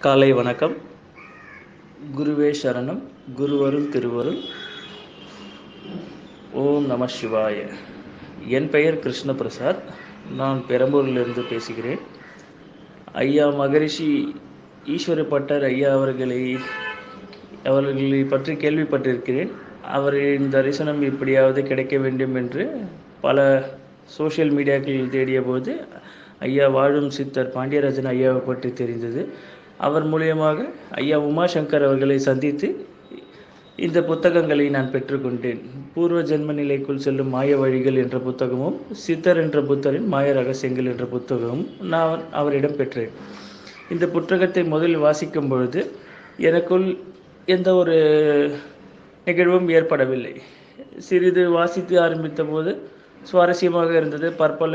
காலை வணக்கம் குருவே சரணம் குருவருள் திருவருள் ஓம் நம சிவாய என் பெயர் கிருஷ்ணபிரசாத் நான் பெரம்பூரிலிருந்து பேசுகிறேன் ஐயா மகரிஷி ஈஸ்வர பட்டர் ஐயா அவர்களை அவர்களை பற்றி கேள்விப்பட்டிருக்கிறேன் அவரின் தரிசனம் எப்படியாவது கிடைக்க வேண்டும் என்று பல சோஷியல் மீடியாக்களில் தேடிய போது ஐயா வாழும் சித்தர் பாண்டியராஜன் ஐயாவை பற்றி தெரிந்தது அவர் மூலியமாக ஐயா உமாசங்கர் அவர்களை சந்தித்து இந்த புத்தகங்களை நான் பெற்றுக்கொண்டேன் பூர்வ ஜென்ம நிலைக்குள் செல்லும் மாய வழிகள் என்ற புத்தகமும் சித்தர் என்ற புத்தரின் மாய ரகசியங்கள் என்ற புத்தகமும் நான் அவரிடம் பெற்றேன் இந்த புத்தகத்தை முதலில் வாசிக்கும் பொழுது எனக்குள் எந்த ஒரு நிகழ்வும் ஏற்படவில்லை சிறிது வாசித்து ஆரம்பித்த போது சுவாரஸ்யமாக இருந்தது பற்பல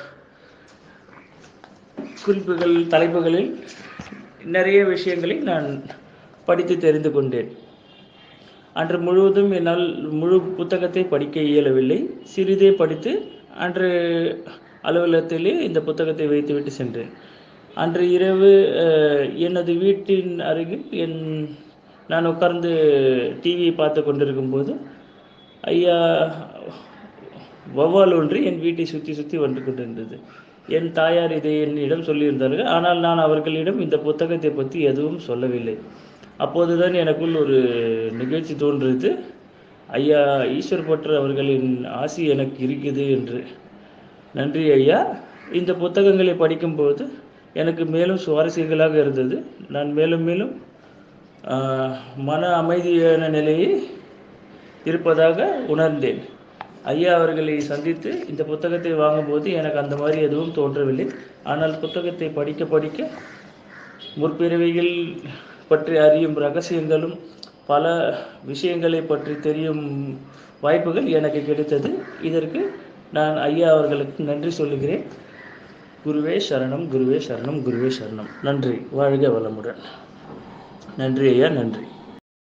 குறிப்புகள் தலைப்புகளில் நிறைய விஷயங்களை நான் படித்து தெரிந்து கொண்டேன் அன்று முழுவதும் என்னால் முழு புத்தகத்தை படிக்க இயலவில்லை சிறிதே படித்து அன்று அலுவலகத்திலே இந்த புத்தகத்தை வைத்துவிட்டு சென்றேன் அன்று இரவு எனது வீட்டின் அருகில் என் நான் உட்கார்ந்து டிவியை பார்த்து கொண்டிருக்கும் போது ஐயா வௌவால் ஒன்று என் வீட்டை சுற்றி சுற்றி வந்து கொண்டிருந்தது என் தாயார் இதை என்னிடம் சொல்லியிருந்தார்கள் ஆனால் நான் அவர்களிடம் இந்த புத்தகத்தை பற்றி எதுவும் சொல்லவில்லை அப்போதுதான் எனக்குள் ஒரு நிகழ்ச்சி தோன்றுது ஐயா ஈஸ்வர் பட்டர் அவர்களின் ஆசி எனக்கு இருக்குது என்று நன்றி ஐயா இந்த புத்தகங்களை படிக்கும்போது எனக்கு மேலும் சுவாரஸ்யங்களாக இருந்தது நான் மேலும் மேலும் மன அமைதியான நிலையை இருப்பதாக உணர்ந்தேன் ஐயா அவர்களை சந்தித்து இந்த புத்தகத்தை வாங்கும்போது எனக்கு அந்த மாதிரி எதுவும் தோன்றவில்லை ஆனால் புத்தகத்தை படிக்க படிக்க முற்பிறவிகள் பற்றி அறியும் ரகசியங்களும் பல விஷயங்களை பற்றி தெரியும் வாய்ப்புகள் எனக்கு கிடைத்தது இதற்கு நான் ஐயா அவர்களுக்கு நன்றி சொல்லுகிறேன் குருவே சரணம் குருவே சரணம் குருவே சரணம் நன்றி வாழ்க வளமுடன் நன்றி ஐயா நன்றி